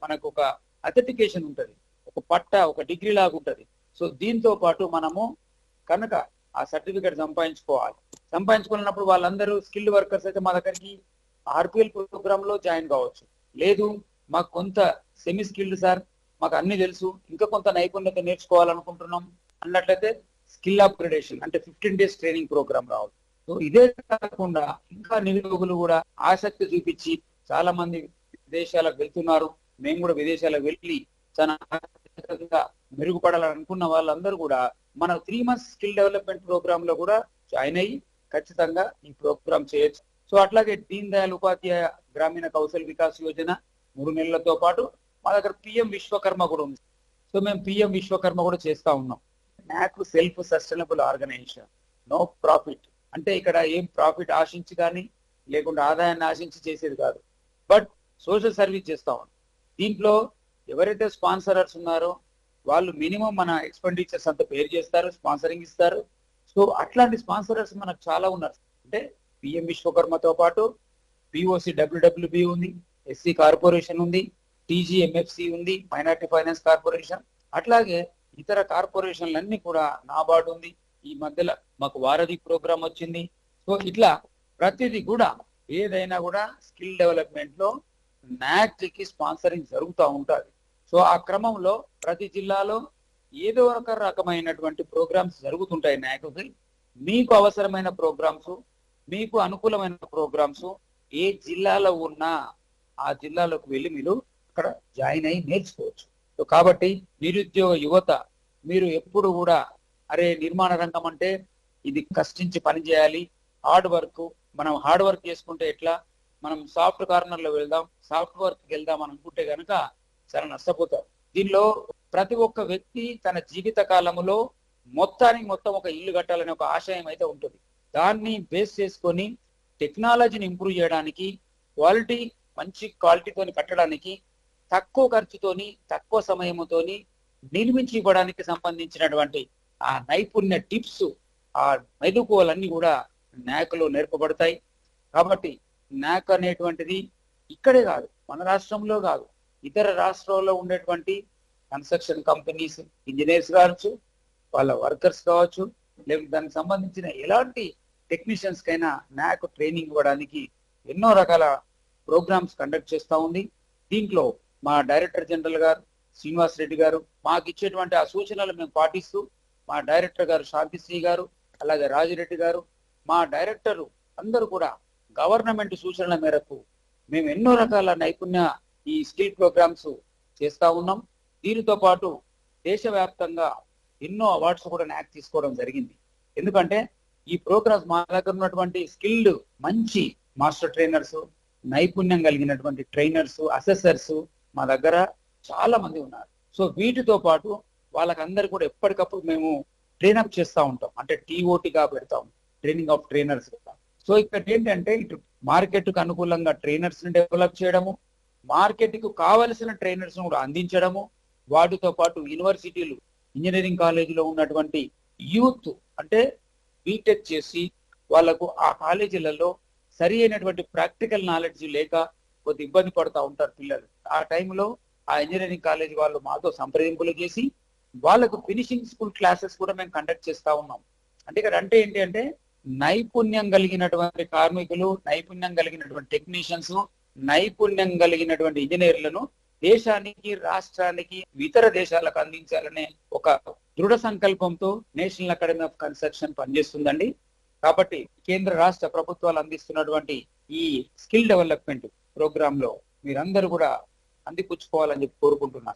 మనకు ఒక అథెంటికేషన్ ఉంటది ఒక పట్ట ఒక డిగ్రీ లాగా ఉంటది సో దీంతో పాటు మనము కనుక ఆ సర్టిఫికేట్ సంపాదించుకోవాలి సంపాదించుకున్నప్పుడు వాళ్ళందరూ స్కిల్డ్ వర్కర్స్ అయితే మా దగ్గరికి ఆర్పిఎల్ ప్రోగ్రామ్ లో జాయిన్ కావచ్చు లేదు మాకు కొంత సెమీ స్కిల్డ్ సార్ మాకు అన్ని తెలుసు ఇంకా కొంత నైపుణ్యత నేర్చుకోవాలనుకుంటున్నాం అన్నట్లయితే స్కిల్ అప్గ్రేడేషన్ అంటే ఫిఫ్టీన్ డేస్ ట్రైనింగ్ ప్రోగ్రామ్ రావాలి సో ఇదే కాకుండా ఇంకా నిరుద్యోగులు కూడా ఆసక్తి చూపించి చాలా మంది విదేశాలకు వెళ్తున్నారు మేము కూడా విదేశాలకు వెళ్ళి చాలా ఆసక్తిగా మెరుగుపడాలని అనుకున్న వాళ్ళందరూ కూడా మన three months skill development program లో కూడా జాయిన్ అయ్యి ఖచ్చితంగా ఈ ప్రోగ్రామ్ చేయొచ్చు సో అట్లాగే దీన్ దయాళ్ ఉపాధ్యాయ గ్రామీణ కౌశల్ వికాస్ యోజన మూడు నెలలతో పాటు మా దగ్గర పిఎం విశ్వకర్మ కూడా ఉంది సో మేము పిఎం విశ్వకర్మ కూడా చేస్తా ఉన్నాం నాకు self sustainable organisation no profit అంటే ఇక్కడ ఏం ప్రాఫిట్ ఆశించి కానీ లేకుండా ఆదాయాన్ని ఆశించి చేసేది కాదు బట్ సోషల్ సర్వీస్ చేస్తా ఉన్నాం దీంట్లో ఎవరైతే స్పాన్సరర్స్ ఉన్నారో వాళ్ళు మినిమం మన ఎక్స్పెండిచర్స్ అంతా పేరు చేస్తారు స్పాన్సరింగ్ ఇస్తారు సో అట్లాంటి స్పాన్సరర్స్ మనకు చాలా ఉన్నారు అంటే పిఎం విశ్వకర్మతో పాటు పిఓసి డబ్ల్యూడబ్ల్యూబి ఉంది ఎస్సీ కార్పొరేషన్ ఉంది టీజీఎంఎఫ్సి ఉంది మైనార్టీ ఫైనాన్స్ కార్పొరేషన్ అట్లాగే ఇతర కార్పొరేషన్లన్నీ కూడా నాబార్డు ఉంది ఈ మధ్యలో మాకు వారధి ప్రోగ్రామ్ వచ్చింది సో ఇట్లా ప్రతిదీ కూడా ఏదైనా కూడా స్కిల్ డెవలప్మెంట్ లో నాక్ కి స్పాన్సరింగ్ జరుగుతూ ఉంటుంది సో ఆ క్రమంలో ప్రతి జిల్లాలో ఏదో ఒక రకమైనటువంటి ప్రోగ్రామ్స్ జరుగుతుంటాయి నాయకుకి మీకు అవసరమైన ప్రోగ్రామ్స్ మీకు అనుకూలమైన ప్రోగ్రామ్స్ ఏ జిల్లాలో ఉన్నా ఆ జిల్లాలోకి వెళ్ళి మీరు అక్కడ జాయిన్ అయ్యి నేర్చుకోవచ్చు సో కాబట్టి నిరుద్యోగ యువత మీరు ఎప్పుడు కూడా అరే నిర్మాణ రంగం అంటే ఇది కష్టించి పని చేయాలి హార్డ్ వర్క్ మనం హార్డ్ వర్క్ చేసుకుంటే ఎట్లా మనం సాఫ్ట్ కార్నర్ లో వెళ్దాం సాఫ్ట్ వర్క్ వెళ్దాం అని అనుకుంటే కనుక చాలా నష్టపోతారు దీనిలో ప్రతి ఒక్క వ్యక్తి తన జీవిత కాలంలో మొత్తానికి మొత్తం ఒక ఇల్లు కట్టాలనే ఒక ఆశయం అయితే ఉంటుంది దాన్ని బేస్ చేసుకొని టెక్నాలజీని ఇంప్రూవ్ చేయడానికి క్వాలిటీ మంచి క్వాలిటీతోని కట్టడానికి తక్కువ ఖర్చుతోని తక్కువ సమయంతోని నిర్మించి ఇవ్వడానికి సంబంధించినటువంటి ఆ నైపుణ్య టిప్స్ ఆ మెలకువలన్నీ కూడా నాక్లో నేర్పబడతాయి కాబట్టి నాక్ అనేటువంటిది ఇక్కడే కాదు మన రాష్ట్రంలో కాదు ఇతర రాష్ట్రాల్లో ఉండేటువంటి కన్స్ట్రక్షన్ కంపెనీస్ ఇంజనీర్స్ కావచ్చు వాళ్ళ వర్కర్స్ కావచ్చు లేకపోతే దానికి సంబంధించిన ఎలాంటి టెక్నీషియన్స్ కైనా నాక్ ట్రైనింగ్ ఇవ్వడానికి ఎన్నో రకాల ప్రోగ్రామ్స్ కండక్ట్ చేస్తా ఉంది దీంట్లో మా డైరెక్టర్ జనరల్ గారు శ్రీనివాస్ రెడ్డి గారు మాకు ఇచ్చేటువంటి ఆ సూచనలు మేము పాటిస్తూ మా డైరెక్టర్ గారు శాంతిశ్రీ గారు అలాగే రాజిరెడ్డి గారు మా డైరెక్టర్ అందరూ కూడా గవర్నమెంట్ సూచనల మేరకు మేము ఎన్నో రకాల నైపుణ్య ఈ స్కిల్ ప్రోగ్రామ్స్ చేస్తా ఉన్నాం దీనితో పాటు దేశవ్యాప్తంగా ఎన్నో అవార్డ్స్ కూడా నాక్ తీసుకోవడం జరిగింది ఎందుకంటే ఈ ప్రోగ్రామ్స్ మా దగ్గర ఉన్నటువంటి స్కిల్డ్ మంచి మాస్టర్ ట్రైనర్స్ నైపుణ్యం కలిగినటువంటి ట్రైనర్స్ అసెసర్స్ మా దగ్గర చాలా మంది ఉన్నారు సో వీటితో పాటు వాళ్ళకందరు కూడా ఎప్పటికప్పుడు మేము ట్రైనప్ చేస్తూ ఉంటాం అంటే టీఓటీగా పెడతాం ట్రైనింగ్ ఆఫ్ ట్రైనర్స్ సో ఇక్కడ ఏంటంటే ఇటు మార్కెట్ కు అనుకూలంగా ట్రైనర్స్ ని డెవలప్ చేయడము మార్కెట్ కు కావలసిన ట్రైనర్స్ కూడా అందించడము వాటితో పాటు యూనివర్సిటీలు ఇంజనీరింగ్ కాలేజీలో ఉన్నటువంటి యూత్ అంటే బీటెక్ చేసి వాళ్ళకు ఆ కాలేజీలలో సరి అయినటువంటి ప్రాక్టికల్ నాలెడ్జ్ లేక కొద్ది ఇబ్బంది పడుతూ ఉంటారు పిల్లలు ఆ టైంలో ఆ ఇంజనీరింగ్ కాలేజ్ వాళ్ళు మాతో సంప్రదింపులు చేసి వాళ్ళకు ఫినిషింగ్ స్కూల్ క్లాసెస్ కూడా మేము కండక్ట్ చేస్తా ఉన్నాం అంటే ఇక్కడ అంటే ఏంటి అంటే నైపుణ్యం కలిగినటువంటి కార్మికులు నైపుణ్యం కలిగినటువంటి టెక్నీషియన్స్ నైపుణ్యం కలిగినటువంటి ఇంజనీర్లను దేశానికి రాష్ట్రానికి ఇతర దేశాలకు అందించాలనే ఒక దృఢ సంకల్పంతో నేషనల్ అకాడమీ ఆఫ్ కన్స్ట్రక్షన్ పనిచేస్తుందండి కాబట్టి కేంద్ర రాష్ట్ర ప్రభుత్వాలు అందిస్తున్నటువంటి ఈ స్కిల్ డెవలప్మెంట్ ప్రోగ్రామ్ లో మీరందరూ కూడా అందిపుచ్చుకోవాలని చెప్పి కోరుకుంటున్నాను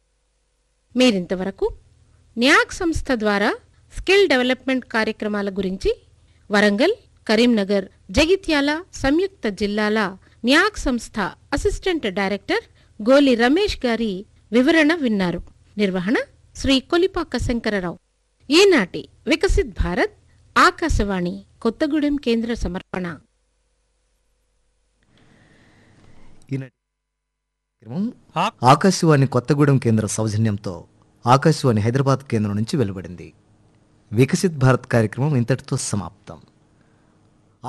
మీరింతవరకు న్యాక్ సంస్థ ద్వారా స్కిల్ డెవలప్మెంట్ కార్యక్రమాల గురించి వరంగల్ కరీంనగర్ జగిత్యాల సంయుక్త జిల్లాల న్యాక్ సంస్థ అసిస్టెంట్ డైరెక్టర్ గోలి రమేష్ గారి వివరణ విన్నారు నిర్వహణ శ్రీ కొలిపాక శంకరరావు ఈనాటి వికసిత్ భారత్ ఆకాశవాణి కొత్తగూడెం కేంద్ర సమర్పణ ఈనాటి కార్యక్రమం ఆకాశవాణి కొత్తగూడెం కేంద్ర సౌజన్యంతో ఆకాశవాణి హైదరాబాద్ కేంద్రం నుంచి వెలువడింది వికసిత్ భారత్ కార్యక్రమం ఇంతటితో సమాప్తం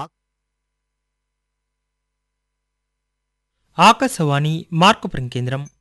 ఆకాశవాణి మార్కుపురం కేంద్రం